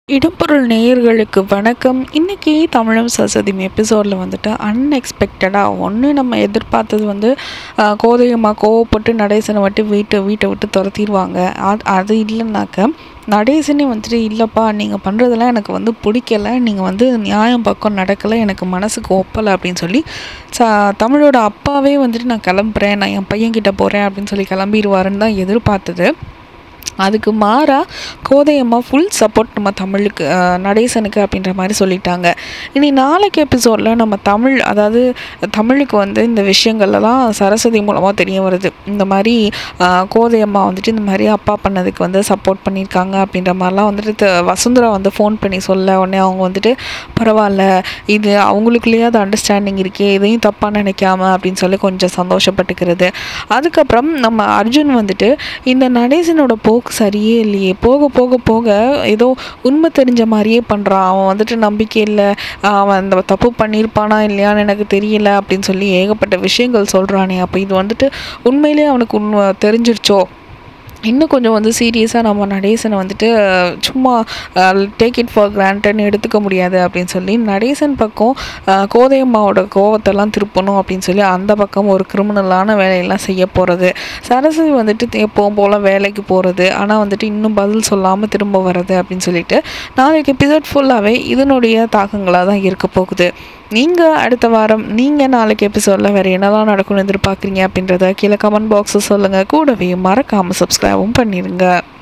இடம்பொருள் நேயர்களுக்கு வணக்கம் இன்றைக்கி தமிழும் சரஸ்வதியும் எபிசோடில் வந்துட்டு அன்எக்ஸ்பெக்டடாக ஒன்று நம்ம எதிர்பார்த்தது வந்து ஆஹ், கோதையம்மா கோவப்பட்டு நடேசனை விட்டு வீட்டை வீட்டை விட்டு துரத்திடுவாங்க அது அது இல்லைனாக்க நடேசனே வந்துட்டு இல்லைப்பா நீங்கள் பண்ணுறதெல்லாம் எனக்கு வந்து பிடிக்கல நீங்கள் வந்து நியாயம் பக்கம் நடக்கலை எனக்கு மனசுக்கு ஒப்பலை அப்படின்னு சொல்லி ச தமிழோட அப்பாவே வந்துட்டு நான் கிளம்புறேன் நான் என் பையன்கிட்ட போகிறேன் அப்படின்னு சொல்லி கிளம்பிடுவாருன்னு தான் எதிர்பார்த்தது அதுக்கு மாறாக கோதையம்மா ஃபுல் சப்போர்ட் நம்ம தமிழுக்கு அஹ், நடேசனுக்கு அப்படின்ற மாதிரி சொல்லிட்டாங்க இனி நாளைக்கு எபிசோடில் நம்ம தமிழ் அதாவது தமிழுக்கு வந்து இந்த விஷயங்கள்லாம் சரஸ்வதி மூலமாக தெரிய வருது இந்த மாதிரி அஹ், கோதையம்மா வந்துட்டு இந்த மாதிரி அப்பா பண்ணதுக்கு வந்து சப்போர்ட் பண்ணியிருக்காங்க அப்படின்ற மாதிரிலாம் வந்துட்டு த- வசுந்தரா வந்து ஃபோன் பண்ணி சொல்ல உடனே அவங்க வந்துட்டு பரவாயில்ல இது அவங்களுக்குள்ளேயே அது அண்டர்ஸ்டாண்டிங் இருக்கே இதையும் தப்பாக நினைக்காம அப்படின்னு சொல்லி கொஞ்சம் சந்தோஷப்பட்டுக்கிறது அதுக்கப்புறம் நம்ம அர்ஜுன் வந்துட்டு இந்த நடேசனோட போக்கு சரியே இல்லையே போக போக போக ஏதோ உண்மை தெரிஞ்ச மாதிரியே பண்ணுறான் அவன் வந்துட்டு நம்பிக்கை இல்லை அவன் அந்த தப்பு பண்ணியிருப்பானா இல்லையான்னு எனக்கு தெரியல அப்படின்னு சொல்லி ஏகப்பட்ட விஷயங்கள் சொல்கிறானே அப்போ இது வந்துட்டு உண்மையிலேயே அவனுக்கு உண்மை தெரிஞ்சிருச்சோ இன்னும் கொஞ்சம் வந்து சீரியஸாக நம்ம நடேசனை வந்துட்டு அஹ், சும்மா டேக் இட் ஃபார் கிராண்டட்னு எடுத்துக்க முடியாது அப்படின்னு சொல்லி நடேசன் பக்கம் அஹ், கோதையம்மாவோட கோவத்தெல்லாம் திருப்பணும் அப்படின்னு சொல்லி அந்த பக்கம் ஒரு கிரிமினலான வேலையெல்லாம் செய்ய போகிறது சரஸ்வதி வந்துட்டு எப்பவும் போல் வேலைக்கு போகிறது ஆனால் வந்துட்டு இன்னும் பதில் சொல்லாமல் திரும்ப வர்றது அப்படின்னு சொல்லிட்டு நாளைக்கு எபிசோட் ஃபுல்லாகவே இதனுடைய தாக்கங்களாக தான் இருக்க போகுது நீங்கள் அடுத்த வாரம் நீங்கள் நாளைக்கு எபிசோடில் வேறு என்னலாம் நடக்கும்னு எதிர்பார்க்குறீங்க அப்படின்றத கீழே கமெண்ட் பாக்ஸில் சொல்லுங்கள் கூடவே மறக்காமல் சப்ஸ்கிரைபும் பண்ணிடுங்க